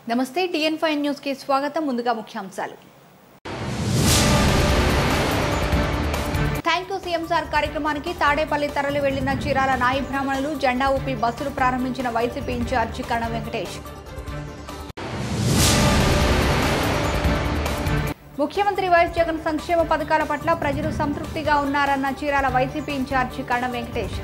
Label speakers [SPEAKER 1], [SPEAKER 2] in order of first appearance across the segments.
[SPEAKER 1] నమస్తే TN five news కి స్వాగతం ముందుగా ముఖ్యాంశాలు థ్యాంక్ యూ సీఎం సార్ కార్యక్రమానికి తాడేపల్లి తరలి వెళ్లిన చీరాల నాయి బ్రాహ్మణులు జెండా ఊపి బస్సులు ప్రారంభించిన వైసీపీ ఇన్ఛార్జి కణ వెంకటేష్ ముఖ్యమంత్రి వైఎస్ జగన్ సంక్షేమ పథకాల పట్ల ప్రజలు సంతృప్తిగా ఉన్నారన్న చీరాల వైసీపీ ఇన్ఛార్జి కణ వెంకటేష్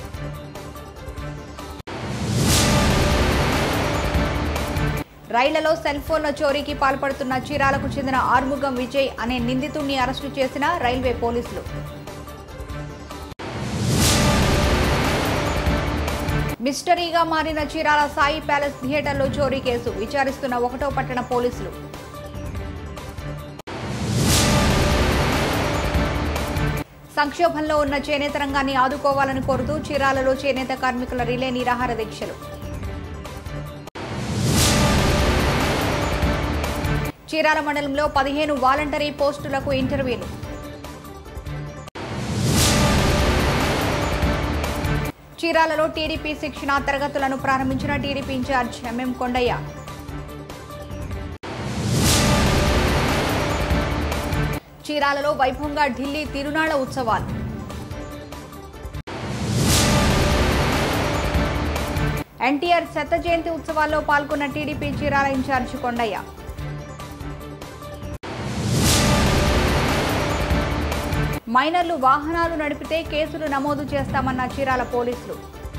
[SPEAKER 1] రైళ్లలో సెల్ ఫోన్ల చోరీకి పాల్పడుతున్న చీరాలకు చెందిన ఆర్ముగం విజయ్ అనే నిందితుడిని అరెస్టు చేసిన రైల్వే పోలీసులు మిస్టరీగా మారిన చీరాల సాయి ప్యాలెస్ థియేటర్లో చోరీ కేసు విచారిస్తున్న ఒకటో పట్టణ పోలీసులు సంక్షోభంలో ఉన్న చేనేత రంగాన్ని ఆదుకోవాలని కోరుతూ చీరాలలో చేనేత కార్మికుల రిలే నిరాహార దీక్షలు చీరాల మండలంలో పదిహేను వాలంటరీ పోస్టులకు ఇంటర్వ్యూలు చీరాలలో టీడీపీ శిక్షణ తరగతులను ప్రారంభించిన టీడీపీ ఇన్ఛార్జ్ ఎంఎం కొండయ్య చీరాలలో వైభవంగా ఢిల్లీ తిరునాళ్ల ఉత్సవాలు ఎన్టీఆర్ శత జయంతి ఉత్సవాల్లో పాల్గొన్న టీడీపీ చీరాల ఇన్ఛార్జ్ కొండయ్య మైనర్లు వాహనాలు నడిపితే కేసులు నమోదు చేస్తామన్న చీరాల పోలీసులు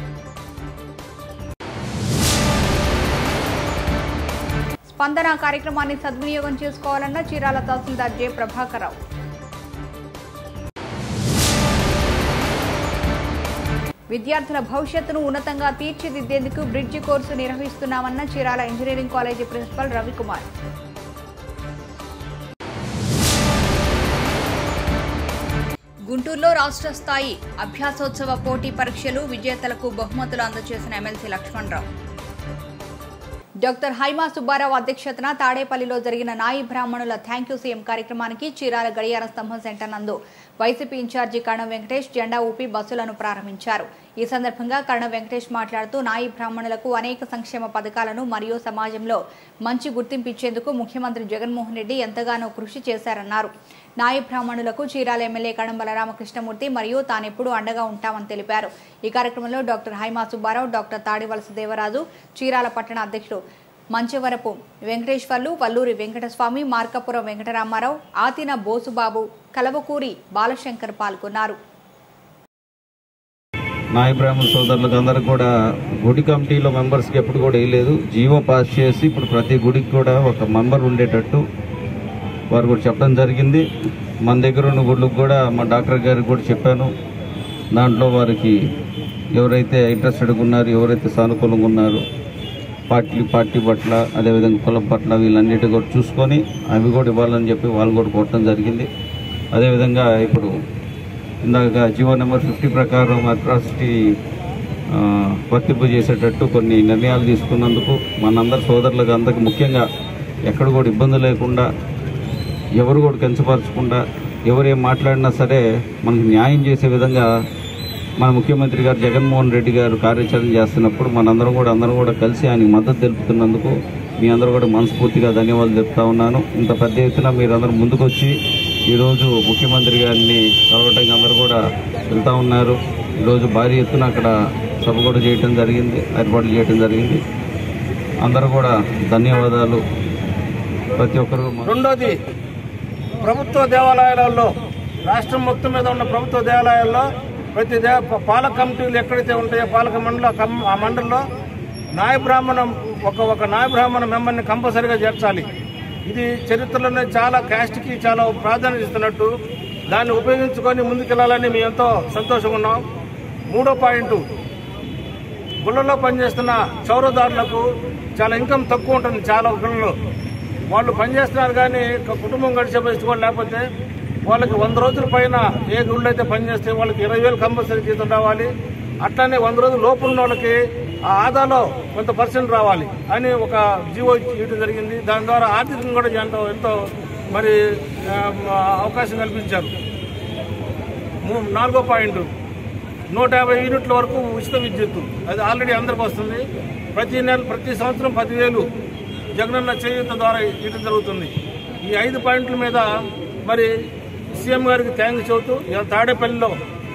[SPEAKER 1] స్పందన కార్యక్రమాన్ని సద్వినియోగం చేసుకోవాలన్న చీరాల తహసీల్దార్ జె ప్రభాకరరావు విద్యార్థుల భవిష్యత్తును ఉన్నతంగా తీర్చిదిద్దేందుకు బ్రిడ్జి కోర్సు నిర్వహిస్తున్నామన్న Chirala engineering college principal Ravikumar గుంటూరులో రాష్ట్ర స్థాయి అభ్యాసోత్సవ పోటీ పరీక్షలు విజేతలకు బహుమతులు అందజేసిన ఎమ్మెల్సీ లక్ష్మణరావు డాక్టర్ హైమా సుబ్బారావు అధ్యక్షతన తాడేపల్లిలో జరిగిన నాయి బ్రాహ్మణుల థ్యాంక్ యూ సీఎం కార్యక్రమానికి చీరాల గడియార స్తంభం సెంటర్ నందు వైసీపీ ఇన్ఛార్జి కర్ణ వెంకటేష్ జెండా ఊపి బస్సులను ప్రారంభించారు ఈ సందర్భంగా కర్ణ వెంకటేష్ మాట్లాడుతూ నాయి బ్రాహ్మణులకు అనేక సంక్షేమ పథకాలను మరియు సమాజంలో మంచి గుర్తింపు ఇచ్చేందుకు ముఖ్యమంత్రి జగన్మోహన్ రెడ్డి ఎంతగానో కృషి చేశారన్నారు నాయి బ్రాహ్మణులకు చీరాల ఎమ్మెల్యే కడం బలరామకృష్ణమూర్తి మరియు తానెప్పుడూ అండగా ఉంటామని తెలిపారు ఈ కార్యక్రమంలో డాక్టర్ హైమా సుబ్బారావు డాక్టర్ తాడివలస దేవరాజు చీరాల పట్టణ అధ్యక్షుడు మంచవరపు వెంకటేశ్వర్లు వల్లూరి వెంకటస్వామి మార్కాపురం వెంకటరామారావు ఆతిన బోసుబాబు కలవకూరి బాలశంకర్ పాల్గొన్నారు
[SPEAKER 2] నాయ బ్రాహ్మణ సోదరులకు అందరికి కూడా గుడి కమిటీలో మెంబర్స్కి ఎప్పుడు కూడా వేయలేదు జీవో పాస్ చేసి ఇప్పుడు ప్రతి గుడికి కూడా ఒక మెంబర్ ఉండేటట్టు వారు కూడా చెప్పడం జరిగింది మన దగ్గర ఉన్న గుళ్ళకు కూడా మా డాక్టర్ గారికి కూడా చెప్పాను దాంట్లో వారికి ఎవరైతే ఇంట్రెస్టెడ్గా ఉన్నారు ఎవరైతే సానుకూలంగా ఉన్నారు పార్టీ పార్టీ పట్ల అదేవిధంగా కులం పట్ల వీళ్ళన్నిటి కూడా చూసుకొని అవి కూడా ఇవ్వాలని చెప్పి వాళ్ళు కూడా కొట్టడం జరిగింది అదేవిధంగా ఇప్పుడు ఇందాక జియో నెంబర్ ఫిఫ్టీ ప్రకారం అట్రాసిటీ ఆ, వర్తింపు చేసేటట్టు కొన్ని నిర్ణయాలు తీసుకున్నందుకు మనందరి సోదరులకు అందరికి ముఖ్యంగా ఎక్కడ కూడా ఇబ్బంది లేకుండా ఎవరు కూడా కించపరచకుండా ఎవరు ఏం మాట్లాడినా సరే మనకు న్యాయం చేసే విధంగా మన ముఖ్యమంత్రి గారు జగన్మోహన్ రెడ్డి గారు కార్యాచరణ చేస్తున్నప్పుడు మనందరం కూడా అందరం కూడా కలిసి ఆయనకి మద్దతు తెలుపుతున్నందుకు మీ అందరూ కూడా మనస్ఫూర్తిగా ధన్యవాదాలు చెప్తా ఉన్నాను ఇంత పెద్ద ఎత్తున మీరందరూ ముందుకొచ్చి ఈరోజు ముఖ్యమంత్రి గారిని కలవటానికి అందరూ కూడా వెళ్తూ ఉన్నారు ఈరోజు భారీ ఎత్తున అక్కడ సభ కూడా చేయటం జరిగింది ఏర్పాట్లు చేయటం జరిగింది అందరూ కూడా ధన్యవాదాలు ప్రతి ఒక్కరు
[SPEAKER 3] రెండోది ప్రభుత్వ దేవాలయాలలో రాష్ట్రం మొత్తం మీద ఉన్న ప్రభుత్వ దేవాలయాల్లో ప్రతి దే పాలక కమిటీలు ఎక్కడైతే ఉంటాయో పాలక మండల కమ్- ఆ మండలిలో నాయ బ్రాహ్మణం ఒక ఒక నాయ బ్రాహ్మణ మెంబర్ని కంపల్సరీగా చేర్చాలి ఇది చరిత్రలోనే చాలా క్యాస్ట్కి చాలా ప్రాధాన్యత ఇస్తున్నట్టు దాన్ని ఉపయోగించుకొని ముందుకెళ్లాలని మేము ఎంతో సంతోషంగా ఉన్నాం మూడో పాయింట్ గుళ్ళలో పనిచేస్తున్న చౌరదారులకు చాలా ఇన్కమ్ తక్కువ ఉంటుంది చాలా గుళ్ళలో వాళ్ళు పనిచేస్తున్నారు కానీ ఒక కుటుంబం గడిచే పరిస్థితి కూడా లేకపోతే వాళ్ళకి వంద రోజుల పైన ఏ గుళ్ళు అయితే పనిచేస్తే వాళ్ళకి ఇరవై వేలు కంపల్సరీ జీతం రావాలి అట్లానే వంద రోజుల లోపు ఉన్న వాళ్ళకి ఆ ఆదాలో కొంత పర్సెంట్ రావాలి అని ఒక జీవో ఇవ్వడం జరిగింది దాని ద్వారా ఆర్థికంగా కూడా ఎంతో ఎంతో మరి ఆ, అవకాశం కల్పించారు మూ- నాలుగో పాయింట్ నూట యాభై యూనిట్ల వరకు ఉచిత విద్యుత్ అది ఆల్రెడీ అందరికి వస్తుంది ప్రతి నెల ప్రతి సంవత్సరం పదివేలు జగనన్న చేయూత ద్వారా ఇవ్వడం జరుగుతుంది ఈ ఐదు పాయింట్ల మీద మరి సీఎం గారికి థ్యాంక్స్ చెబుతూ ఇలా తాడేపల్లిలో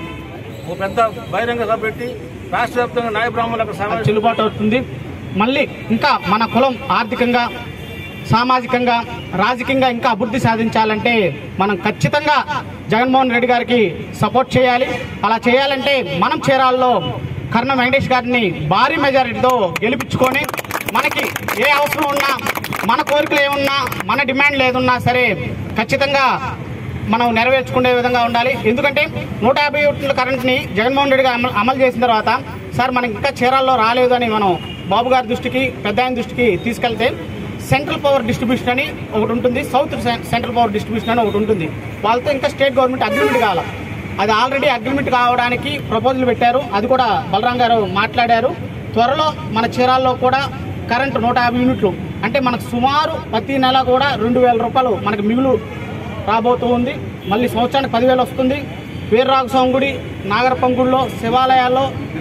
[SPEAKER 3] ఒక పెద్ద బహిరంగ సభ పెట్టి రాష్ట్ర వ్యాప్తంగా నాయ బ్రాహ్మణులకు సమావేశం
[SPEAKER 4] చెల్లుబాటు అవుతుంది మళ్ళీ ఇంకా మన కులం ఆర్థికంగా సామాజికంగా రాజకీయంగా ఇంకా అభివృద్ధి సాధించాలంటే మనం ఖచ్చితంగా జగన్మోహన్ రెడ్డి గారికి సపోర్ట్ చేయాలి అలా చేయాలంటే మనం చీరాల్లో కర్ణ వెంకటేష్ గారిని భారీ మెజారిటీతో గెలిపించుకొని మనకి ఏ అవసరం ఉన్నా మన కోరికలు ఏమున్నా మన డిమాండ్లు ఏదున్నా సరే ఖచ్చితంగా మనం నెరవేర్చుకునే విధంగా ఉండాలి ఎందుకంటే నూట యాభై యూనిట్ల కరెంట్ని జగన్మోహన్ రెడ్డి గారు అమలు అమలు చేసిన తర్వాత సార్ మనకి ఇంకా చీరాల్లో రాలేదు అని మనం బాబు గారి దృష్టికి పెద్ద ఆయన దృష్టికి తీసుకెళ్తే సెంట్రల్ పవర్ డిస్ట్రిబ్యూషన్ అని ఒకటి ఉంటుంది సౌత్ సెం- సెంట్రల్ పవర్ డిస్ట్రిబ్యూషన్ అని ఒకటి ఉంటుంది వాళ్ళతో ఇంకా స్టేట్ గవర్నమెంట్ అగ్రిమెంట్ కావాలి అది ఆల్రెడీ అగ్రిమెంట్ కావడానికి ప్రపోజల్ పెట్టారు అది కూడా బలరాం గారు మాట్లాడారు త్వరలో మన చీరాల్లో కూడా కరెంటు నూట యాభై యూనిట్లు అంటే మనకు సుమారు ప్రతి నెల కూడా రెండు వేల రూపాయలు మనకి మిగులు రాబోతూ ఉంది మళ్ళీ సంవత్సరానికి పదివేలు వస్తుంది వీర్రాఘస్వామి గుడి నాగరపం గుడిలో శివాలయాల్లో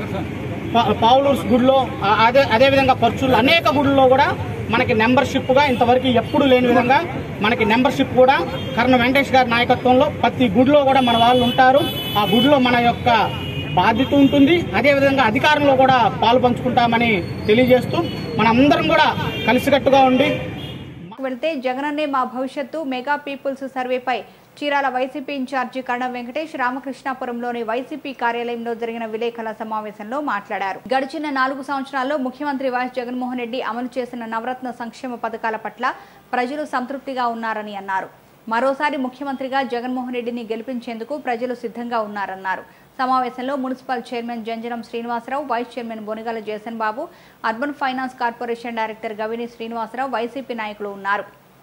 [SPEAKER 4] పా- పావులూరు గుడిలో ఆ- అదే అదేవిధంగా పర్చులు అనేక గుడుల్లో కూడా మనకి మెంబర్షిప్గా ఇంతవరకు ఎప్పుడు లేని విధంగా మనకి మెంబర్షిప్ కూడా కర్ణ వెంకటేష్ గారి నాయకత్వంలో ప్రతి గుడిలో కూడా మన వాళ్ళు ఉంటారు ఆ గుడిలో మన యొక్క బాధ్యత ఉంటుంది అదేవిధంగా అధికారంలో కూడా పాలు పంచుకుంటామని తెలియజేస్తూ మనందరం కూడా కలిసికట్టుగా ఉండి
[SPEAKER 1] వెళ్తే జగనన్నే మా భవిష్యత్తు మెగా పీపుల్స్ సర్వేపై చీరాల వైసీపీ ఇన్ఛార్జి కరణం వెంకటేష్ రామకృష్ణాపురంలోని వైసీపీ కార్యాలయంలో జరిగిన విలేకరుల సమావేశంలో మాట్లాడారు గడిచిన నాలుగు సంవత్సరాల్లో ముఖ్యమంత్రి వైఎస్ జగన్మోహన్ రెడ్డి అమలు చేసిన నవరత్న సంక్షేమ పథకాల పట్ల ప్రజలు సంతృప్తిగా ఉన్నారని అన్నారు మరోసారి ముఖ్యమంత్రిగా జగన్మోహన్ రెడ్డిని గెలిపించేందుకు ప్రజలు సిద్ధంగా ఉన్నారన్నారు సమావేశంలో municipal chairman Janjanam Srinivasarao vice chairman Bonigala Jason Babu urban finance corporation director Gavini Srinivasarao YCP నాయకులు ఉన్నారు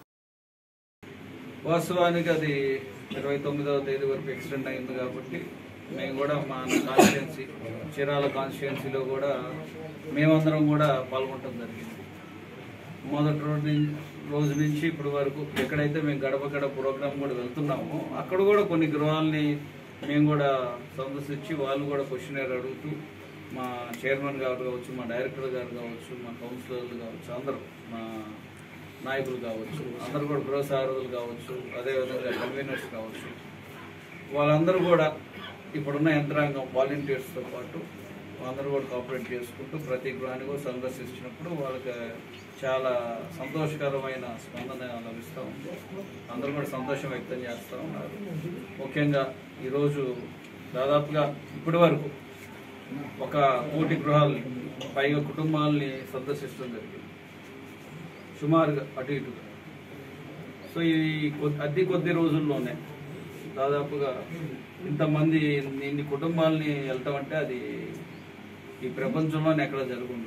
[SPEAKER 2] వాస్తవానికి అది ఇరవై తొమ్మిదవ తేదీ వరకు ఎక్స్టెండ్ అయింది కాబట్టి మేము కూడా మా కాన్స్టిట్యున్సీ చీరాల కాన్స్టిట్యున్సీలో కూడా మేమందరం కూడా పాల్గొనడం జరిగింది మొదటి రోజు నుంచి రోజు నుంచి ఇప్పటి వరకు ఎక్కడైతే మేము గడప గడప ప్రోగ్రామ్ కూడా వెళ్తున్నామో అక్కడ కూడా కొన్ని గృహాలని మేము కూడా సందర్శించి వాళ్ళు కూడా క్వశ్చనర్ అడుగుతూ మా చైర్మన్ గారు కావచ్చు మా డైరెక్టర్ గారు కావచ్చు మా కౌన్సిలర్లు కావచ్చు అందరూ మా నాయకులు కావచ్చు అందరూ కూడా గృహ సారథులు కావచ్చు అదేవిధంగా కన్వీనర్స్ కావచ్చు వాళ్ళందరూ కూడా ఇప్పుడున్న యంత్రాంగం వాలంటీర్స్తో పాటు అందరూ కూడా కోఆపరేట్ చేసుకుంటూ ప్రతి గృహాన్ని కూడా సందర్శించినప్పుడు వాళ్ళకి చాలా సంతోషకరమైన స్పందన లభిస్తూ ఉంది అందరూ కూడా సంతోషం వ్యక్తం చేస్తూ ఉన్నారు ముఖ్యంగా ఈరోజు దాదాపుగా ఇప్పటి వరకు ఒక కోటి గృహాలని పైగా కుటుంబాలని సందర్శించడం జరిగింది సుమారుగా అటు ఇటుగా సో ఈ కొ- అతి కొద్ది రోజుల్లోనే దాదాపుగా ఇంతమంది ఇన్ని కుటుంబాలని వెళ్తాం అంటే అది ఈ ప్రపంచంలోనే ఎక్కడ జరుగుండదు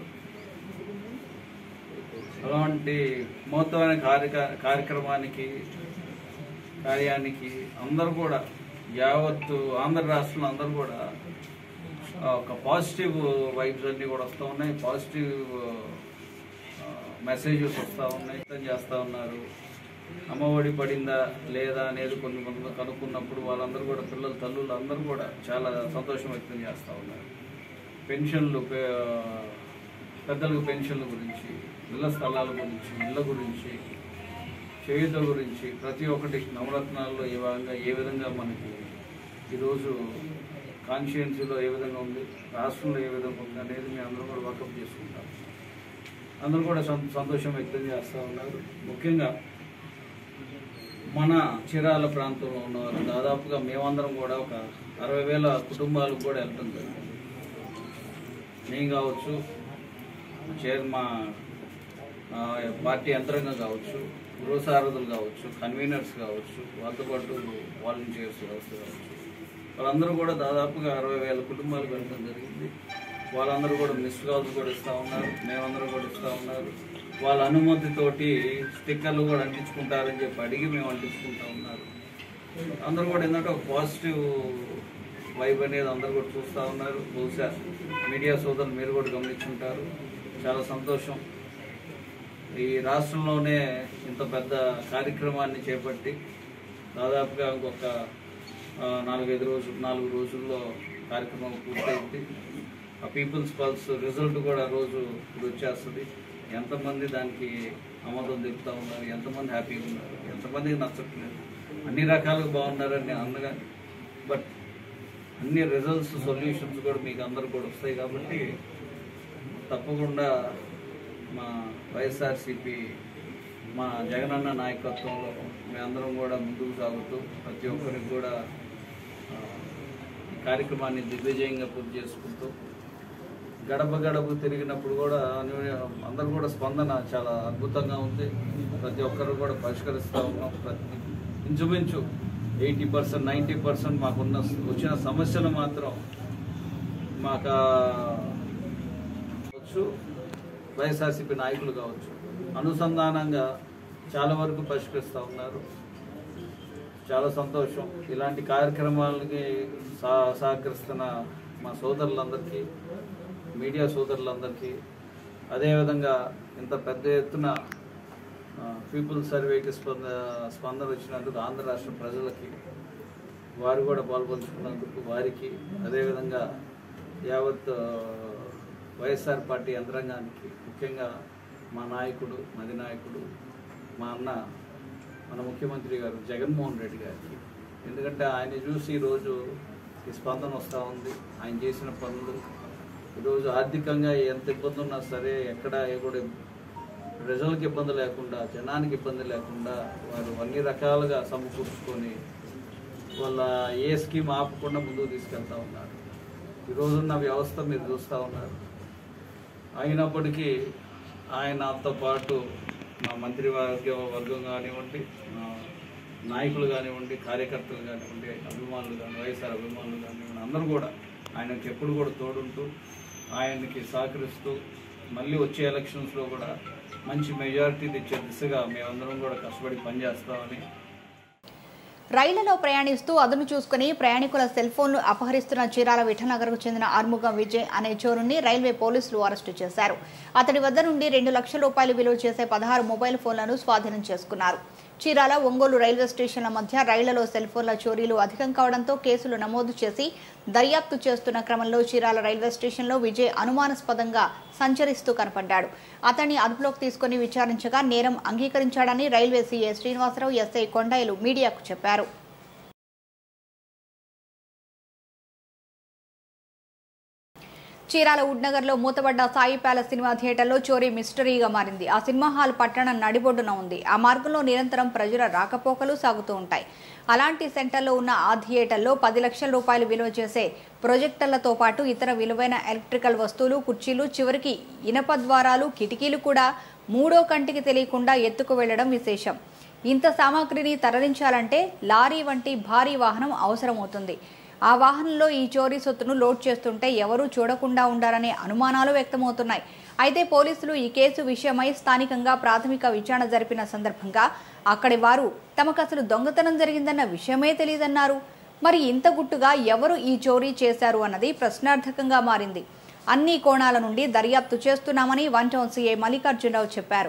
[SPEAKER 2] అలాంటి మహత్తమైన కార్యక కార్యక్రమానికి కార్యానికి అందరూ కూడా యావత్తు ఆంధ్ర రాష్ట్రంలో అందరూ కూడా ఆ, ఒక పాజిటివ్ వైబ్స్ అన్నీ కూడా వస్తూ ఉన్నాయి పాజిటివ్ మెసేజెస్ వస్తూ ఉన్నాయి వ్యక్తం చేస్తూ ఉన్నారు అమ్మఒడి పడిందా లేదా అనేది కొన్ని కొంత కనుక్కున్నప్పుడు వాళ్ళందరూ కూడా పిల్లల తల్లులు అందరూ కూడా చాలా సంతోషం వ్యక్తం చేస్తూ ఉన్నారు పెన్షన్లు పే- పెద్దలకు పెన్షన్ల గురించి ఇళ్ల స్థలాల గురించి ఇళ్ళ గురించి చేయుత గురించి ప్రతి ఒక్కటి నవరత్నాల్లో ఏ విధంగా ఏ విధంగా మనకి ఈరోజు కాన్స్టిట్యున్సీలో ఏ విధంగా ఉంది రాష్ట్రంలో ఏ విధంగా ఉంది అనేది మేము అందరం కూడా వర్కప్ చేసుకుంటాం అందరూ కూడా సం- సంతోషం వ్యక్తం చేస్తూ ఉన్నారు ముఖ్యంగా మన చీరాల ప్రాంతంలో ఉన్నవారు దాదాపుగా మేమందరం కూడా ఒక అరవై వేల కుటుంబాలకు కూడా వెళ్ళడం జరిగింది నేను కావచ్చు చైర్ మా ఆ, పార్టీ యంత్రాంగం కావచ్చు గృహసారథులు కావచ్చు కన్వీనర్స్ కావచ్చు వాళ్ళతో పాటు వాలంటీర్స్ వ్యవస్థ కావచ్చు వాళ్ళందరూ కూడా దాదాపుగా అరవై వేల కుటుంబాలు వెళ్ళడం జరిగింది వాళ్ళందరూ కూడా మిస్ కాల్స్ కూడా ఇస్తూ ఉన్నారు మేమందరం కూడా ఇస్తూ ఉన్నారు వాళ్ళ అనుమతితోటి స్టిక్కర్లు కూడా అంటించుకుంటారని చెప్పి అడిగి మేము అంటించుకుంటా ఉన్నారు అందరూ కూడా ఏంటంటే ఒక పాజిటివ్ వైబ్ అనేది అందరూ కూడా చూస్తూ ఉన్నారు బహుశా మీడియా సోదరులు మీరు కూడా గమనించుంటారు చాలా సంతోషం ఈ రాష్ట్రంలోనే ఇంత పెద్ద కార్యక్రమాన్ని చేపట్టి దాదాపుగా ఇంకొక ఆ, నాలుగైదు రోజులు నాలుగు రోజుల్లో కార్యక్రమం పూర్తయింది ఆ పీపుల్స్ పల్స్ రిజల్ట్ కూడా రోజు ఇప్పుడు వచ్చేస్తుంది ఎంతమంది దానికి ఆమోదం తెలుపుతా ఉన్నారు ఎంతమంది హ్యాపీగా ఉన్నారు ఎంతమందికి నచ్చట్లేదు అన్ని రకాలుగా బాగున్నారని నేను అన్నగాని బట్ అన్ని రిజల్ట్స్ సొల్యూషన్స్ కూడా మీకు అందరు కూడా వస్తాయి కాబట్టి తప్పకుండా మా వైఎస్ఆర్సిపి మా జగనన్న నాయకత్వంలో మేమందరం కూడా ముందుకు సాగుతూ ప్రతి ఒక్కరికి కూడా ఆ, ఈ కార్యక్రమాన్ని దిగ్విజయంగా పూర్తి చేసుకుంటూ గడప గడప తిరిగినప్పుడు కూడా అను- అందరూ కూడా స్పందన చాలా అద్భుతంగా ఉంది ప్రతి ఒక్కరు కూడా పరిష్కరిస్తూ ఉన్నాం ప్రతి ఇంచుమించు ఎయిటీ పర్సెంట్ నైంటీ పర్సెంట్ మాకున్న వచ్చిన సమస్యలు మాత్రం మాకు కావచ్చు వైఎస్ఆర్సీపీ నాయకులు కావచ్చు అనుసంధానంగా చాలా వరకు పరిష్కరిస్తూ ఉన్నారు చాలా సంతోషం ఇలాంటి కార్యక్రమాలకి సహ సహకరిస్తున్న మా సోదరులందరికీ మీడియా సోదరులందరికీ అదేవిధంగా ఇంత పెద్ద ఎత్తున పీపుల్ సర్వేకి స్పంద స్పందన వచ్చినందుకు ఆంధ్ర రాష్ట్ర ప్రజలకి వారు కూడా పాల్పంచుకున్నందుకు వారికి అదేవిధంగా యావత్ ఆ, వైఎస్ఆర్ పార్టీ యంత్రాంగానికి ముఖ్యంగా మా నాయకుడు మది నాయకుడు మా అన్న మన ముఖ్యమంత్రి గారు జగన్మోహన్ రెడ్డి గారికి ఎందుకంటే ఆయన చూసి ఈరోజు ఈ స్పందన వస్తూ ఉంది ఆయన చేసిన పనులు ఈరోజు ఆర్థికంగా ఎంత ఇబ్బంది ఉన్నా సరే ఎక్కడ ఏ కూడా ప్రజలకు ఇబ్బంది లేకుండా జనానికి ఇబ్బంది లేకుండా వారు అన్ని రకాలుగా సమకూర్చుకొని వాళ్ళ ఏ స్కీమ్ ఆపకుండా ముందుకు తీసుకెళ్తా ఉన్నారు ఈ రోజున్న వ్యవస్థ మీరు చూస్తూ ఉన్నారు అయినప్పటికీ ఆయనతో పాటు మా మంత్రి వర్గ వర్గం కానివ్వండి మా నాయకులు కానివ్వండి కార్యకర్తలు కానివ్వండి అభిమానులు కానీ వైఎస్ఆర్ అభిమానులు కానివ్వండి అందరూ కూడా ఆయనకి ఎప్పుడు కూడా తోడుంటూ ఆయనకి సహకరిస్తూ మళ్ళీ వచ్చే ఎలక్షన్స్లో కూడా మంచి మెజారిటీ తెచ్చే దిశగా మేమందరం కూడా కష్టపడి పనిచేస్తామని
[SPEAKER 1] రైళ్లలో ప్రయాణిస్తూ అదును చూసుకుని ప్రయాణికుల సెల్ ఫోన్లు అపహరిస్తున్న చీరాల విఠనగర్కు చెందిన ఆర్ముగం విజయ్ అనే చోరుని రైల్వే పోలీసులు అరెస్టు చేశారు అతడి వద్ద నుండి రెండు లక్షల రూపాయలు విలువ చేసే పదహారు మొబైల్ ఫోన్లను స్వాధీనం చేసుకున్నారు చీరాల ఒంగోలు రైల్వే స్టేషన్ల మధ్య రైళ్లలో సెల్ ఫోన్ల చోరీలు అధికం కావడంతో కేసులు నమోదు చేసి దర్యాప్తు చేస్తున్న క్రమంలో చీరాల రైల్వే స్టేషన్లో విజయ్ అనుమానాస్పదంగా సంచరిస్తూ కనపడ్డాడు అతన్ని అదుపులోకి తీసుకుని విచారించగా నేరం అంగీకరించాడని railway CA Srinivasarao SI Kondayilu మీడియాకు చెప్పారు చీరాల ఉడ్నగర్లో మూతబడ్డ సాయి ప్యాలెస్ సినిమా థియేటర్లో చోరీ మిస్టరీగా మారింది ఆ సినిమా హాల్ పట్టణం నడిబొడ్డున ఉంది ఆ మార్గంలో నిరంతరం ప్రజల రాకపోకలు సాగుతూ ఉంటాయి అలాంటి సెంటర్లో ఉన్న ఆ థియేటర్లో పది లక్షల రూపాయలు విలువ చేసే ప్రొజెక్టర్లతో పాటు ఇతర విలువైన ఎలక్ట్రికల్ వస్తువులు కుర్చీలు చివరికి ఇనప ద్వారాలు కిటికీలు కూడా మూడో కంటికి తెలియకుండా ఎత్తుకు వెళ్లడం విశేషం ఇంత సామాగ్రిని తరలించాలంటే లారీ వంటి భారీ వాహనం అవసరమవుతుంది ఆ వాహనంలో ఈ చోరీ సొత్తును లోడ్ చేస్తుంటే ఎవరూ చూడకుండా ఉండాలనే అనుమానాలు వ్యక్తమవుతున్నాయి అయితే పోలీసులు ఈ కేసు విషయమై స్థానికంగా ప్రాథమిక విచారణ జరిపిన సందర్భంగా అక్కడి వారు తమకు అసలు దొంగతనం జరిగిందన్న విషయమే తెలియదన్నారు మరి ఇంత గుట్టుగా ఎవరు ఈ చోరీ చేశారు అన్నది ప్రశ్నార్థకంగా మారింది అన్ని కోణాల నుండి దర్యాప్తు చేస్తున్నామని వన్ టౌన్ సీఐ మల్లికార్జునరావు చెప్పారు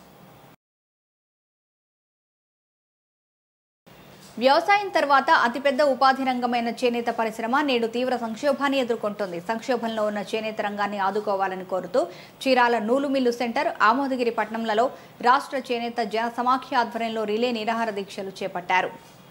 [SPEAKER 1] వ్యవసాయం తర్వాత అతిపెద్ద ఉపాధి రంగమైన చేనేత పరిశ్రమ నేడు తీవ్ర సంక్షోభాన్ని ఎదుర్కొంటోంది సంక్షోభంలో ఉన్న చేనేత రంగాన్ని ఆదుకోవాలని కోరుతూ చీరాల నూలు మిల్లు సెంటర్ ఆమోదగిరి పట్టణంలలో రాష్ట్ర చేనేత జన సమాఖ్య ఆధ్వర్యంలో రిలే నిరాహార దీక్షలు చేపట్టారు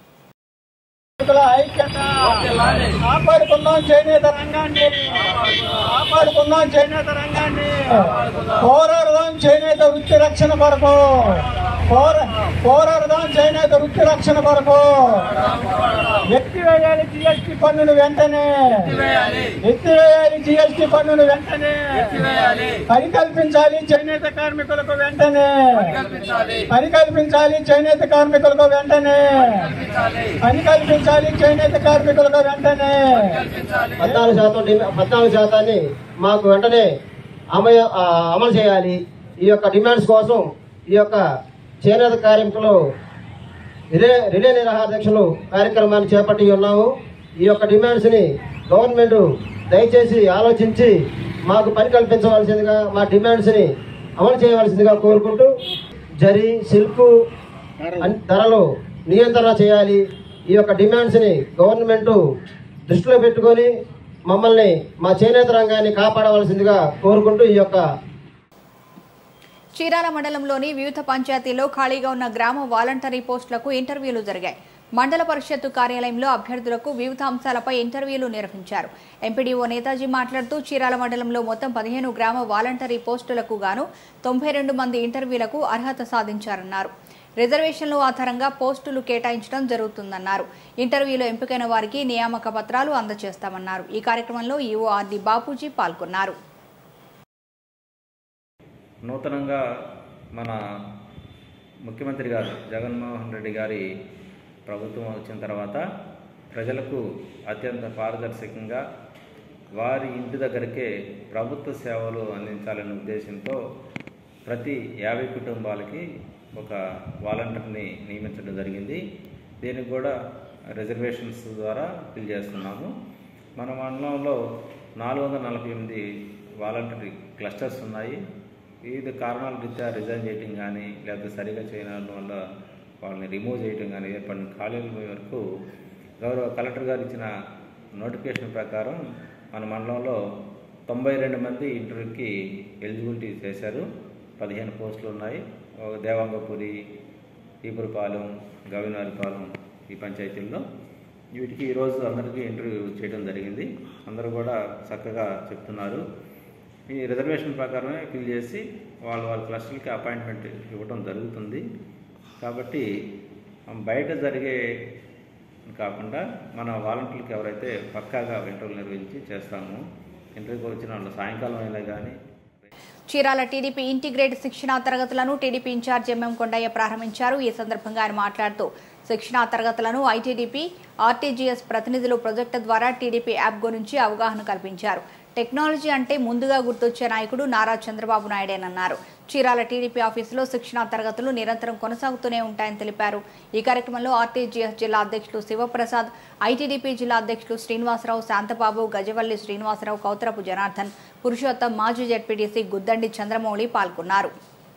[SPEAKER 5] ఐక్యత కాపాడుకుందాం చేనేత రంగాన్ని కాపాడుకుందాం చేనేత రంగాన్ని పోరాడదాం చేనేత వృత్తి రక్షణ కొరకు పోర- పోరాడదాం చేనేత వృత్తి రక్షణ కొరకు ఎత్తివేయాలి జిఎస్టీ పన్నును వెంటనే ఎత్తివేయాలి జిఎస్టీ పన్నును వెంటనే పని కల్పించాలి చేనేత కార్మికులకు వెంటనే పని కల్పించాలి చేనేత కార్మికులకు వెంటనే పని కల్పించాలి చేనేత కార్మికులకు వెంటనే
[SPEAKER 6] పద్నాలుగు శాతం డిమా- పద్నాలుగు శాతాన్ని మాకు వెంటనే అమయ ఆ, అమలు చేయాలి ఈ యొక్క డిమాండ్స్ కోసం ఈ యొక్క చేనేత కార్మికులు రిలే రిలే నిరాహార దీక్షలు కార్యక్రమాన్ని చేపట్టి ఉన్నాము ఈ యొక్క డిమాండ్స్ని గవర్నమెంట్ దయచేసి ఆలోచించి మాకు పని కల్పించవలసిందిగా మా డిమాండ్స్ని అమలు చేయవలసిందిగా కోరుకుంటూ జరి సిల్క్ అన్- ధరలు నియంత్రణ చేయాలి ఈ యొక్క డిమాండ్స్ని గవర్నమెంట్ దృష్టిలో పెట్టుకొని మమ్మల్ని మా చేనేత రంగాన్ని కాపాడవలసిందిగా కోరుకుంటూ ఈ యొక్క
[SPEAKER 1] చీరాల మండలంలోని వివిధ పంచాయతీల్లో ఖాళీగా ఉన్న గ్రామ వాలంటరీ పోస్టులకు ఇంటర్వ్యూలు జరిగాయి మండల పరిషత్తు కార్యాలయంలో అభ్యర్థులకు వివిధ అంశాలపై ఇంటర్వ్యూలు నిర్వహించారు ఎంపీడీఓ నేతాజీ మాట్లాడుతూ చీరాల మండలంలో మొత్తం పదిహేను గ్రామ వాలంటరీ పోస్టులకు గాను తొంభై రెండు మంది ఇంటర్వ్యూలకు అర్హత సాధించారన్నారు రిజర్వేషన్ల ఆధారంగా పోస్టులు కేటాయించడం జరుగుతుందన్నారు ఇంటర్వ్యూలో ఎంపికైన వారికి నియామక పత్రాలు అందజేస్తామన్నారు ఈ కార్యక్రమంలో ఈవో ఆర్డి బాపూజీ పాల్గొన్నారు
[SPEAKER 7] నూతనంగా మన ముఖ్యమంత్రి గారు జగన్మోహన్ రెడ్డి గారి ప్రభుత్వం వచ్చిన తర్వాత ప్రజలకు అత్యంత పారదర్శకంగా వారి ఇంటి దగ్గరకే ప్రభుత్వ సేవలు అందించాలనే ఉద్దేశంతో ప్రతి యాభై కుటుంబాలకి ఒక వాలంటీర్ని నియమించడం జరిగింది దీనికి కూడా రిజర్వేషన్స్ ద్వారా ఫిల్ చేస్తున్నాము మన మండలంలో నాలుగు వందల నలభై ఎనిమిది వాలంటరీ క్లస్టర్స్ ఉన్నాయి వివిధ కారణాల రీత్యా రిజైన్ చేయటం కానీ లేకపోతే సరిగా చేయడం వల్ల వాళ్ళని రిమూవ్ చేయటం కానీ ఏర్పడిన ఖాళీల వరకు గౌరవ కలెక్టర్ గారు ఇచ్చిన నోటిఫికేషన్ ప్రకారం మన మండలంలో తొంభై రెండు మంది ఇంటర్వ్యూకి ఎలిజిబిలిటీ చేశారు పదిహేను పోస్టులు ఉన్నాయి ఒక దేవాంగపురి ఈపురపాలెం గవినారిపాలెం ఈ పంచాయతీల్లో వీటికి ఈరోజు అందరికీ ఇంటర్వ్యూ చేయడం జరిగింది అందరూ కూడా చక్కగా చెప్తున్నారు ఈ రిజర్వేషన్ ప్రకారమే ఫిల్ చేసి వాళ్ళ వాళ్ళ క్లస్టర్కి అపాయింట్మెంట్ ఇవ్వడం జరుగుతుంది కాబట్టి బయట జరిగే కాకుండా మన వాలంటీర్లకు ఎవరైతే పక్కాగా ఇంటర్వ్యూ నిర్వహించి చేస్తామో ఇంటర్వ్యూకి వచ్చిన వాళ్ళు సాయంకాలం అయినా కానీ
[SPEAKER 1] చీరాల టీడీపీ ఇంటిగ్రేట్ శిక్షణా తరగతులను టీడీపీ ఇన్ఛార్జ్ ఎంఎం కొండయ్య ప్రారంభించారు ఈ సందర్భంగా ఆయన మాట్లాడుతూ శిక్షణా తరగతులను ఐటీడీపీ ఆర్టీజీఎస్ ప్రతినిధులు ప్రాజెక్టు ద్వారా టీడీపీ యాప్ గురించి అవగాహన కల్పించారు టెక్నాలజీ అంటే ముందుగా గుర్తొచ్చే నాయకుడు నారా చంద్రబాబు నాయుడేనన్నారు చీరాల టీడీపీ ఆఫీసులో శిక్షణా తరగతులు నిరంతరం కొనసాగుతూనే ఉంటాయని తెలిపారు ఈ కార్యక్రమంలో ఆర్టీజీఎస్ జిల్లా అధ్యక్షులు శివప్రసాద్ ఐటీడీపీ జిల్లా అధ్యక్షులు శ్రీనివాసరావు శాంతబాబు గజవల్లి శ్రీనివాసరావు కౌతరపు జనార్దన్ పురుషోత్తం మాజీ జడ్పీటీసీ గుద్దండి చంద్రమౌళి పాల్గొన్నారు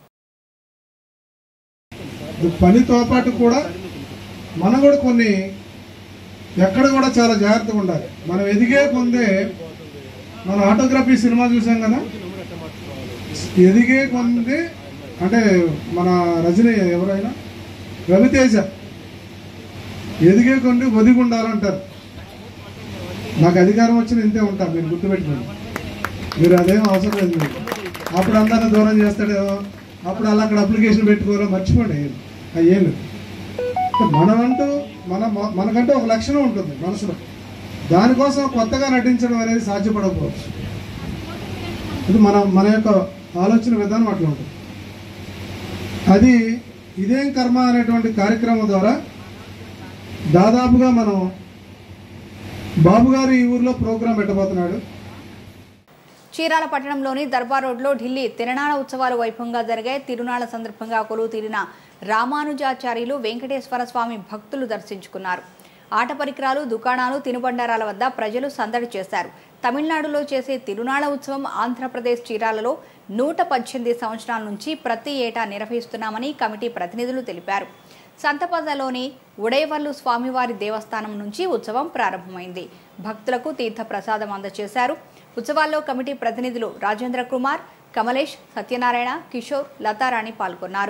[SPEAKER 8] పనితో పాటు కూడా మనం కూడా కొన్ని ఎక్కడ కూడా చాలా జాగ్రత్తగా ఉండాలి మనం ఎదిగే కొందే మన ఆటోగ్రఫీ సినిమా చూసాం కదా ఎదిగే కొంది అంటే మన రజనీ ఎవరైనా రవితేజ ఎదిగే కొన్ని ఒదిగి ఉండాలంటారు నాకు అధికారం వచ్చిన ఇంతే ఉంటా మీరు గుర్తుపెట్టుకోండి మీరు అదేం అవసరం లేదు మీకు అప్పుడు అందరిని దూరం చేస్తాడేమో అప్పుడు అలా అక్కడ అప్లికేషన్ పెట్టుకోరో మర్చిపోండి అయ్యేం లేదు మనమంటూ మన మనకంటూ ఒక లక్షణం ఉంటుంది మనసులో దానికోసం కొత్తగా నటించడం అనేది సాధ్యపడకపోవచ్చు ఇది మన మన యొక్క ఆలోచన విధానం అట్లా ఉంటుంది అది ఇదేం కర్మ అనేటువంటి కార్యక్రమం ద్వారా దాదాపుగా మనం బాబు గారు ఈ ఊర్లో ప్రోగ్రాం పెట్టబోతున్నాడు
[SPEAKER 1] చీరాల పట్టణంలోని దర్బార్ రోడ్లో ఢిల్లీ తిరునాళ ఉత్సవాలు వైభవంగా జరిగాయి తిరునాళ సందర్భంగా కొలువు తీరిన రామానుజాచార్యులు వెంకటేశ్వర స్వామి భక్తులు దర్శించుకున్నారు ఆట పరికరాలు దుకాణాలు తినుబండారాల వద్ద ప్రజలు సందడి చేశారు తమిళనాడులో చేసే తిరునాళ ఉత్సవం ఆంధ్రప్రదేశ్ చీరాలలో నూట పద్దెనిమిది సంవత్సరాల నుంచి ప్రతి ఏటా నిర్వహిస్తున్నామని కమిటీ ప్రతినిధులు తెలిపారు సంతపదలోని ఉడయవల్లు స్వామివారి దేవస్థానం నుంచి ఉత్సవం ప్రారంభమైంది భక్తులకు తీర్థ ప్రసాదం అందజేశారు ఉత్సవాల్లో కమిటీ ప్రతినిధులు రాజేంద్ర కుమార్ కమలేష్ సత్యనారాయణ కిషోర్ లతారాణి పాల్గొన్నారు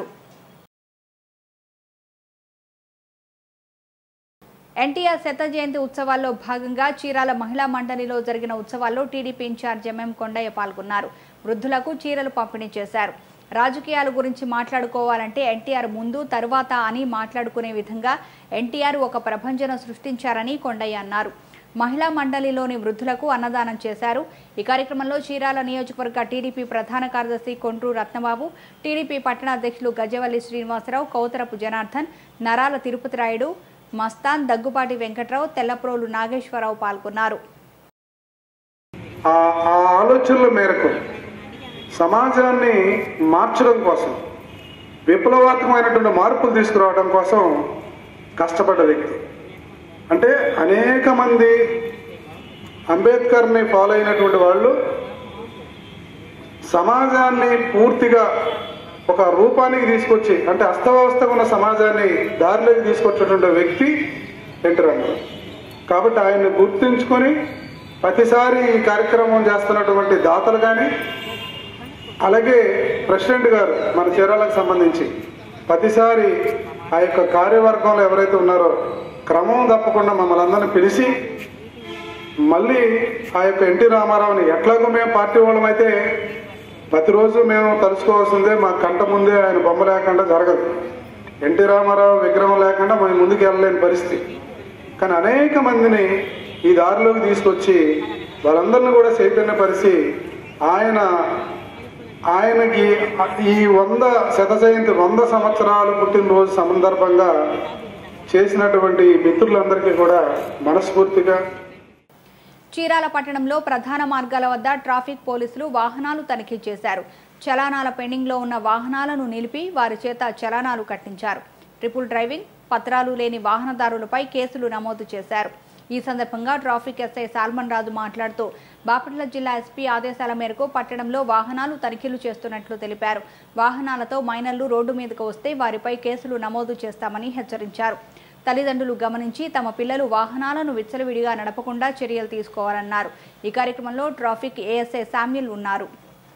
[SPEAKER 1] ఎన్టీఆర్ శత జయంతి ఉత్సవాల్లో భాగంగా చీరాల మహిళా మండలిలో జరిగిన ఉత్సవాల్లో టీడీపీ ఇన్ఛార్జ్ ఎంఎం కొండయ్య పాల్గొన్నారు వృద్ధులకు చీరలు పంపిణీ చేశారు రాజకీయాల గురించి మాట్లాడుకోవాలంటే ఎన్టీఆర్ ముందు తరువాత అని మాట్లాడుకునే విధంగా ఎన్టీఆర్ ఒక ప్రభంజన సృష్టించారని కొండయ్య అన్నారు మహిళా మండలిలోని వృద్ధులకు అన్నదానం చేశారు ఈ కార్యక్రమంలో చీరాల నియోజకవర్గ టీడీపీ ప్రధాన కార్యదర్శి కొండ్రు రత్నబాబు టీడీపీ పట్టణ అధ్యక్షులు గజవల్లి శ్రీనివాసరావు కౌతరపు జనార్దన్ నరాల తిరుపతి రాయుడు మస్తాన్ దగ్గుపాటి వెంకట్రావు తెల్లప్రోలు నాగేశ్వరరావు పాల్గొన్నారు
[SPEAKER 9] ఆ ఆ ఆలోచనల మేరకు సమాజాన్ని మార్చడం కోసం విప్లవాత్మకమైనటువంటి మార్పులు తీసుకురావడం కోసం కష్టపడ్డ వ్యక్తి అంటే అనేక మంది అంబేద్కర్ని ఫాలో అయినటువంటి వాళ్ళు సమాజాన్ని పూర్తిగా ఒక రూపానికి తీసుకొచ్చి అంటే అస్తవ్యవస్థగా ఉన్న సమాజాన్ని దారిలోకి తీసుకొచ్చినటువంటి వ్యక్తి ఎన్టీ రామారావు కాబట్టి ఆయన్ని గుర్తుంచుకొని ప్రతిసారి ఈ కార్యక్రమం చేస్తున్నటువంటి దాతలు కానీ అలాగే ప్రెసిడెంట్ గారు మన చీరాలకు సంబంధించి ప్రతిసారి ఆ యొక్క కార్యవర్గంలో ఎవరైతే ఉన్నారో క్రమం తప్పకుండా మమ్మల్ని అందరిని పిలిచి మళ్ళీ ఆ యొక్క ఎన్టీ రామారావుని ఎట్లాగో మేము పార్టీ వాళ్ళమైతే ప్రతిరోజు మేము తలుచుకోవాల్సిందే మా కంట ముందే ఆయన బొమ్మ లేకుండా జరగదు ఎన్టీ రామారావు విగ్రహం లేకుండా మేము ముందుకు వెళ్ళలేని పరిస్థితి కానీ అనేక మందిని ఈ దారిలోకి తీసుకొచ్చి వాళ్ళందరినీ కూడా చైతన్యపరిచి ఆయన ఆయనకి ఈ వంద శత జయంతి వంద సంవత్సరాలు పుట్టినరోజు సందర్భంగా చేసినటువంటి మిత్రులందరికీ కూడా మనస్ఫూర్తిగా
[SPEAKER 1] చీరాల పట్టణంలో ప్రధాన మార్గాల వద్ద ట్రాఫిక్ పోలీసులు వాహనాలు తనిఖీ చేశారు చలానాల పెండింగ్లో ఉన్న వాహనాలను నిలిపి వారి చేత చలానాలు కట్టించారు ట్రిపుల్ డ్రైవింగ్ పత్రాలు లేని వాహనదారులపై కేసులు నమోదు చేశారు ఈ సందర్భంగా ట్రాఫిక్ ఎస్ఐ సాల్మన్ రాజు మాట్లాడుతూ బాపట్ల జిల్లా ఎస్పీ ఆదేశాల మేరకు పట్టణంలో వాహనాలు తనిఖీలు చేస్తున్నట్లు తెలిపారు వాహనాలతో మైనర్లు రోడ్డు మీదకు వస్తే వారిపై కేసులు నమోదు చేస్తామని హెచ్చరించారు తల్లిదండ్రులు గమనించి తమ పిల్లలు వాహనాలను విచ్చలవిడిగా నడపకుండా చర్యలు తీసుకోవాలన్నారు ఈ కార్యక్రమంలో ట్రాఫిక్ ఏఎస్ఐ శామ్యుల్ ఉన్నారు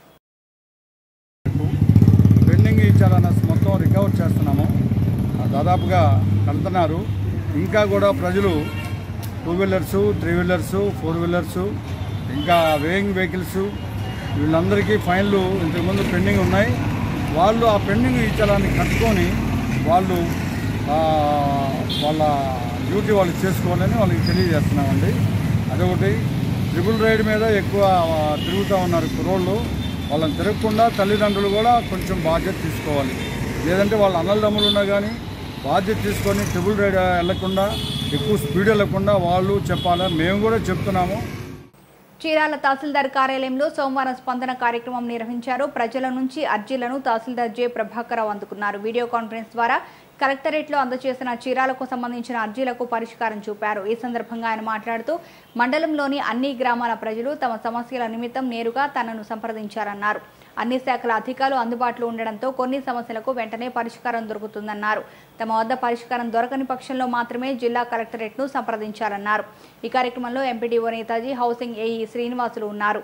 [SPEAKER 10] పెండింగ్ ఇచ్చారన్న మొత్తం రికవర్ చేస్తున్నాము ఆ, దాదాపుగా కడుతున్నారు ఇంకా కూడా ప్రజలు two wheelers three wheelers four wheelers ఇంకా వేయింగ్ వెహికల్స్ వీళ్ళందరికీ ఫైన్లు ఇంతకుముందు పెండింగ్ ఉన్నాయి వాళ్ళు ఆ పెండింగ్ ఇచ్చాలని కట్టుకొని వాళ్ళు ఆ, వాళ్ళ డ్యూటీ వాళ్ళు చేసుకోవాలని వాళ్ళకి తెలియజేస్తున్నామండి అదొకటి ట్రిపుల్ రైడ్ మీద ఎక్కువ ఆ, తిరుగుతూ ఉన్నారు కుర్రోళ్ళు వాళ్ళని తిరగకుండా తల్లిదండ్రులు కూడా కొంచెం బాధ్యత తీసుకోవాలి లేదంటే వాళ్ళ అన్నదమ్ములు ఉన్నా కానీ బాధ్యత తీసుకొని ట్రిపుల్ రైడ్ వెళ్లకుండా ఎక్కువ స్పీడ్ వెళ్లకుండా వాళ్ళు చెప్పాలి మేము కూడా చెప్తున్నాము
[SPEAKER 1] చీరాల తహసీల్దార్ కార్యాలయంలో సోమవారం స్పందన కార్యక్రమం నిర్వహించారు ప్రజల నుంచి అర్జీలను తహసీల్దార్ జె ప్రభాకరరావు అందుకున్నారు వీడియో కాన్ఫరెన్స్ ద్వారా కలెక్టరేట్లో అందజేసిన చీరాలకు సంబంధించిన అర్జీలకు పరిష్కారం చూపారు ఈ సందర్భంగా ఆయన మాట్లాడుతూ మండలంలోని అన్ని గ్రామాల ప్రజలు తమ సమస్యల నిమిత్తం నేరుగా తనను సంప్రదించారన్నారు అన్ని శాఖల అధికారులు అందుబాటులో ఉండడంతో కొన్ని సమస్యలకు వెంటనే పరిష్కారం దొరుకుతుందన్నారు తమ వద్ద పరిష్కారం దొరకని పక్షంలో మాత్రమే జిల్లా కలెక్టరేట్ను సంప్రదించాలన్నారు ఈ కార్యక్రమంలో MPDO Netaji housing AE Srinivasulu ఉన్నారు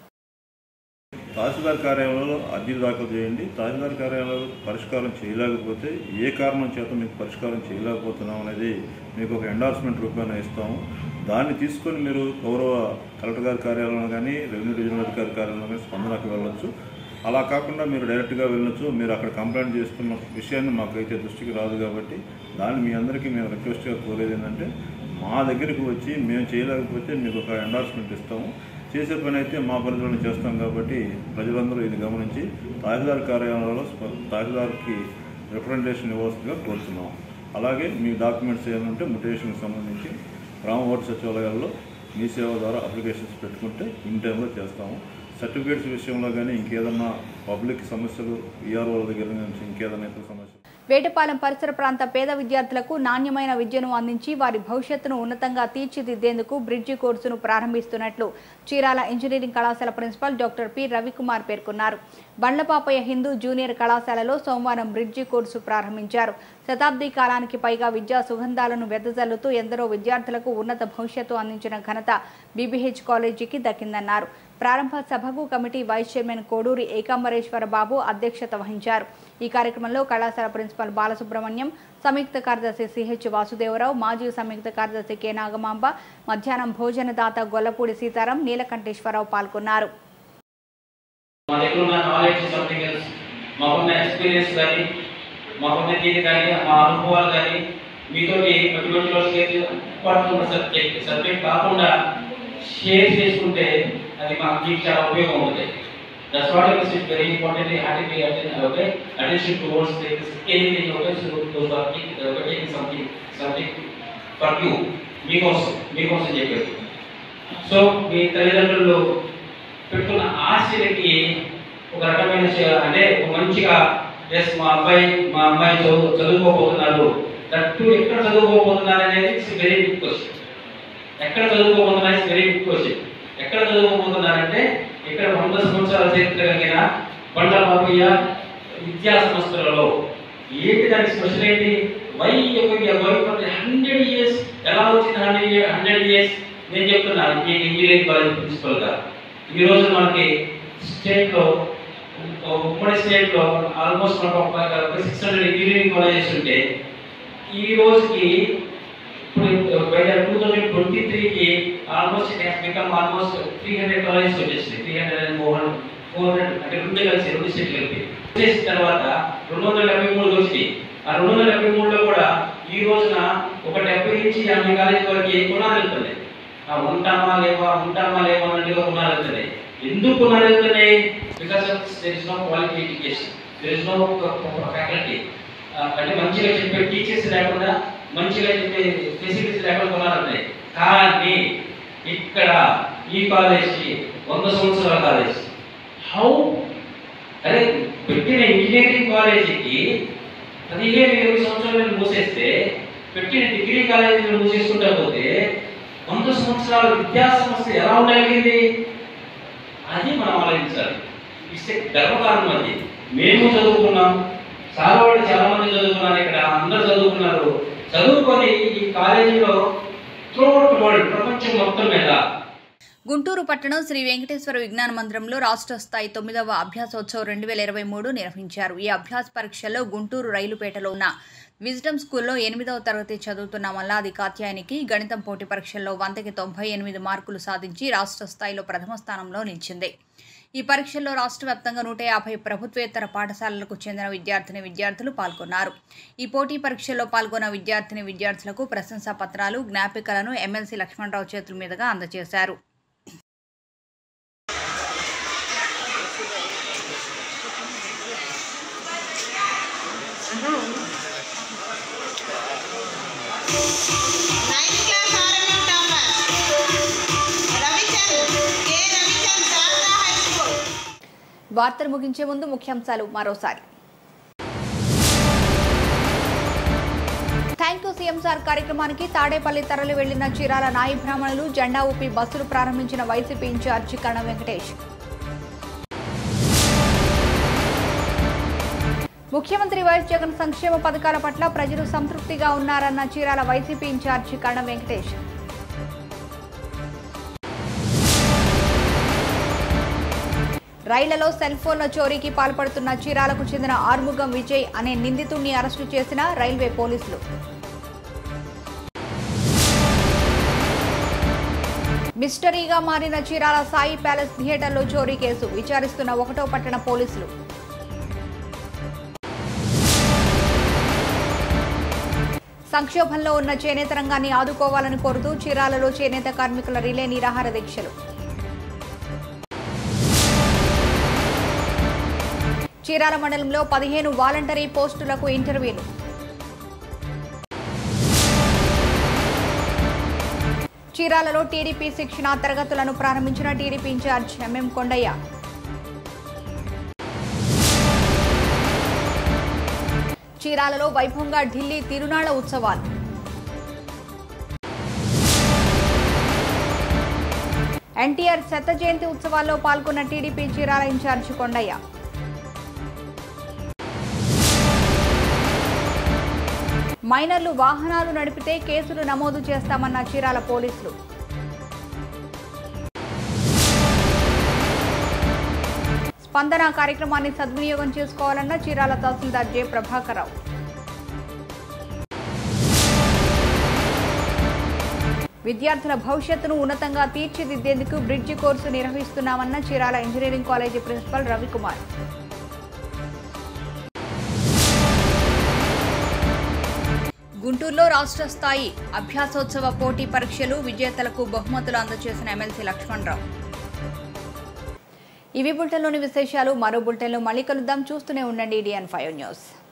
[SPEAKER 11] తహసీల్దార్ కార్యాలయంలో అర్జీలు దాఖలు చేయండి తహసీల్దార్ కార్యాలయంలో పరిష్కారం చేయలేకపోతే ఏ కారణం చేత మీకు పరిష్కారం చేయలేకపోతున్నాం అనేది మీకు ఒక ఎండార్స్మెంట్ రూపాయన ఇస్తాము దాన్ని తీసుకొని మీరు గౌరవ కలెక్టర్ గారి కార్యాలయంలో కానీ రెవెన్యూ డివిజనల్ అధికారి కార్యాలయంలో కానీ స్పందనకు వెళ్ళొచ్చు అలా కాకుండా మీరు డైరెక్ట్గా వెళ్ళొచ్చు మీరు అక్కడ కంప్లైంట్ చేస్తున్న విషయాన్ని మాకైతే దృష్టికి రాదు కాబట్టి దాన్ని మీ అందరికీ మేము రిక్వెస్ట్గా కోరేది ఏంటంటే మా దగ్గరికి వచ్చి మేము చేయలేకపోతే మీకు ఒక ఎండార్స్మెంట్ ఇస్తాము చేసే పని అయితే మా పరిధిలోనే చేస్తాం కాబట్టి ప్రజలందరూ ఇది గమనించి తహసీల్దార్ కార్యాలయంలో స్ప- తహసీల్దార్కి రిప్రజెంటేషన్ ఇవ్వాల్సిందిగా కోరుతున్నాం అలాగే మీ డాక్యుమెంట్స్ ఏమైనా ఉంటే ముటేషన్కి సంబంధించి గ్రామ వార్డు సచివాలయాల్లో మీ సేవ ద్వారా అప్లికేషన్స్ పెట్టుకుంటే ఇన్ టైంలో చేస్తాము సర్టిఫికేట్స్ విషయంలో కానీ ఇంకేదన్నా పబ్లిక్ సమస్యలు ఈఆర్ఓల దగ్గర నుంచి ఇంకేదైనా ఇతర సమస్యలు
[SPEAKER 1] వేటపాలెం పరిసర ప్రాంత పేద విద్యార్థులకు నాణ్యమైన విద్యను అందించి వారి భవిష్యత్తును ఉన్నతంగా తీర్చిదిద్దేందుకు బ్రిడ్జి కోర్సును ప్రారంభిస్తున్నట్లు చీరాల ఇంజనీరింగ్ కళాశాల ప్రిన్సిపాల్ డాక్టర్ పి రవికుమార్ పేర్కొన్నారు బండ్లపాపయ్య హిందూ జూనియర్ కళాశాలలో సోమవారం బ్రిడ్జి కోర్సు ప్రారంభించారు శతాబ్ది కాలానికి పైగా విద్యా సుగంధాలను వెదజల్లుతూ ఎందరో విద్యార్థులకు ఉన్నత భవిష్యత్తు అందించిన ఘనత బీబీహెచ్ కాలేజీకి దక్కిందన్నారు ప్రారంభ సభకు committee vice chairman Koduri Ekambareswara Babu అధ్యక్షత వహించారు ఈ కార్యక్రమంలో కళాశాల ప్రిన్సిపల్ బాలసుబ్రహ్మణ్యం సంయుక్త కార్యదర్శి సిహెచ్ వాసుదేవరావు మాజీ సంయుక్త కార్యదర్శి కె నాగమాంబ మధ్యాహ్నం భోజనదాత గొల్లపూడి సీతారాం నీలకంఠేశ్వరరావు పాల్గొన్నారు
[SPEAKER 12] మా దగ్గర ఉన్న నాలెడ్జ్ సంథింగ్ ఎల్స్ మాకున్న ఎక్స్పీరియన్స్ కానీ మాకున్న దీని కానీ మా అనుభవాలు కానీ మీతో అటువంటిలో షేర్ ఇంపార్టెంట్ సబ్జెక్ట్ సబ్జెక్ట్ కాకుండా షేర్ చేసుకుంటే అది మాకు మీకు చాలా ఉపయోగం ఉంటుంది that's what it is very important happy okay attention towards this anything okay so those are taking something something for you మీకోసం మీకోసం చెప్పారు సో మీ తల్లిదండ్రులు పెట్టుకున్న ఆశలకి ఒక రకమైన చే- అంటే ఒక మంచిగా ఎస్ మా అబ్బాయి మా అమ్మాయి చదువు చదువుకోబోతున్నారు దట్టు ఎక్కడ చదువుకోబోతున్నారు అనేది ఇట్స్ వెరీ బిగ్ క్వశ్చన్ ఎక్కడ చదువుకోబోతున్నారు ఇట్స్ వెరీ బిగ్ క్వశ్చన్ ఎక్కడ చదువుకోబోతున్నారంటే ఇక్కడ వంద సంవత్సరాల చరిత్ర కలిగిన బండ బాబయ్య విద్యా సంస్థలలో ఏంటి దాని స్పెషల్ ఏంటి వై హండ్రెడ్ ఇయర్స్ ఎలా వచ్చింది హండ్రెడ్ హండ్రెడ్ ఇయర్స్ నేను చెప్తున్నాను ఈ ఇంజనీరింగ్ కాలేజ్ ప్రిన్సిపల్ గా ఈ రోజు మనకి స్టేట్ లో ఉమ్మడి స్టేట్లో ఆల్మోస్ట్ మనకు ఒక సిక్స్ హండ్రెడ్ ఇంజనీరింగ్ కాలేజెస్ ఉంటే ఈ రోజుకి ఇప్పుడు బై టూ థౌజండ్ ట్వంటీ త్రీకి almost it has become almost three hundred colleges వచ్చేసింది three hundred and four hundred four hundred అంటే రెండు కలిసి రెండు స్టేట్లు కలిపి చేసిన తర్వాత రెండు వందల డెబ్బై మూడు వచ్చినాయి ఆ రెండు వందల డెబ్బై మూడులో కూడా ఈ రోజున ఒక డెబ్బై నుంచి యాభై కాలేజీ వరకు కొనాలి వెళ్తుంది ఆ ఉంటామా లేవా ఉంటామా లేవా అన్నట్టుగా కొనాలి వెళ్తున్నాయి ఎందుకు కొనాలి వెళ్తున్నాయి because of there is no quality education there is no faculty అంటే మంచిగా చెప్పే టీచర్స్ లేకుండా మంచిగా చెప్పే ఫెసిలిటీస్ లేకుండా కొనాలన్నాయి కానీ ఇక్కడ ఈ కాలేజీ వంద సంవత్సరాల కాలేజ్ హౌ అరే పెట్టిన ఇంజనీరింగ్ కాలేజీకి పదిహేను ఇరవై సంవత్సరాలు మూసేస్తే పెట్టిన డిగ్రీ కాలేజీలు మూసేసుకుంటా పోతే వంద సంవత్సరాల విద్యా సంస్థ ఎలా ఉండగలిగింది అది మనం ఆలోచించాలి ఇస్తే గర్వకారణం అది మేము చదువుకున్నాం చాలా వాళ్ళు చాలా మంది చదువుకున్నారు ఇక్కడ అందరూ చదువుకున్నారు చదువుకొని ఈ కాలేజీలో త్రూఅవుట్ వరల్డ్ ప్రపంచం మొత్తం మీద
[SPEAKER 1] గుంటూరు పట్టణం శ్రీ వెంకటేశ్వర విజ్ఞాన మందిరంలో రాష్ట్ర స్థాయి తొమ్మిదవ అభ్యాసోత్సవం రెండు వేల ఇరవై మూడు నిర్వహించారు ఈ అభ్యాస పరీక్షల్లో గుంటూరు రైలుపేటలో ఉన్న విజ్డమ్ స్కూల్లో ఎనిమిదవ తరగతి చదువుతున్న మల్లాది కాత్యాయనికి గణితం పోటీ పరీక్షల్లో వందకి తొంభై ఎనిమిది మార్కులు సాధించి రాష్ట్ర స్థాయిలో ప్రథమ స్థానంలో నిలిచింది ఈ పరీక్షల్లో రాష్ట్ర వ్యాప్తంగా నూట యాభై ప్రభుత్వేతర పాఠశాలలకు చెందిన విద్యార్థిని విద్యార్థులు పాల్గొన్నారు ఈ పోటీ పరీక్షల్లో పాల్గొన్న విద్యార్థిని విద్యార్థులకు ప్రశంసా పత్రాలు జ్ఞాపికలను ఎమ్మెల్సీ లక్ష్మణరావు చేతుల మీదుగా అందజేశారు వార్తలు ముగించే ముందు ముఖ్యాంశాలు మరోసారి థ్యాంక్ యూ సీఎం సార్ కార్యక్రమానికి తాడేపల్లి తరలి వెళ్లిన చీరాల నాయి బ్రాహ్మణులు జెండా ఊపి బస్సులు ప్రారంభించిన వైసీపీ ఇన్ఛార్జి కణ వెంకటేష్ ముఖ్యమంత్రి వైఎస్ జగన్ సంక్షేమ పథకాల పట్ల ప్రజలు సంతృప్తిగా ఉన్నారన్న చీరాల వైసీపీ ఇన్ఛార్జి కణ వెంకటేష్ రైళ్లలో సెల్ ఫోన్ల చోరీకి పాల్పడుతున్న చీరాలకు చెందిన ఆర్ముగం విజయ్ అనే నిందితుడిని అరెస్టు చేసిన రైల్వే పోలీసులు మిస్టరీగా మారిన చీరాల సాయి ప్యాలెస్ థియేటర్లో చోరీ కేసు విచారిస్తున్న ఒకటో పట్టణ పోలీసులు సంక్షోభంలో ఉన్న చేనేత రంగాన్ని ఆదుకోవాలని కోరుతూ చీరాలలో చేనేత కార్మికుల రిలే నిరాహార దీక్షలు చీరాల మండలంలో పదిహేను వాలంటరీ పోస్టులకు ఇంటర్వ్యూలు చీరాలలో టీడీపీ శిక్షణ తరగతులను ప్రారంభించిన టీడీపీ ఇన్ఛార్జ్ ఎంఎం కొండయ్య చీరాలలో వైభవంగా ఢిల్లీ తిరునాళ్ల ఉత్సవాలు ఎన్టీఆర్ శత జయంతి ఉత్సవాల్లో పాల్గొన్న టీడీపీ చీరాల ఇన్ఛార్జ్ కొండయ్య మైనర్లు వాహనాలు నడిపితే కేసులు నమోదు చేస్తామన్న చీరాల పోలీసులు స్పందన కార్యక్రమాన్ని సద్వినియోగం చేసుకోవాలన్న చీరాల తహసీల్దార్ జె ప్రభాకరరావు విద్యార్థుల భవిష్యత్తును ఉన్నతంగా తీర్చిదిద్దేందుకు బ్రిడ్జి కోర్సు నిర్వహిస్తున్నామన్న Chirala engineering college principal Ravikumar గుంటూరులో రాష్ట్ర స్థాయి అభ్యాసోత్సవ పోటీ పరీక్షలు విజేతలకు బహుమతులు అందజేసిన ఎమ్మెల్సీ లక్ష్మణరావు ఇవి బులెటిన్లోని విశేషాలు మరో బులెటిన్లో మళ్ళీ కలుద్దాం చూస్తూనే ఉండండి డిఎన్ ఫైవ్ న్యూస్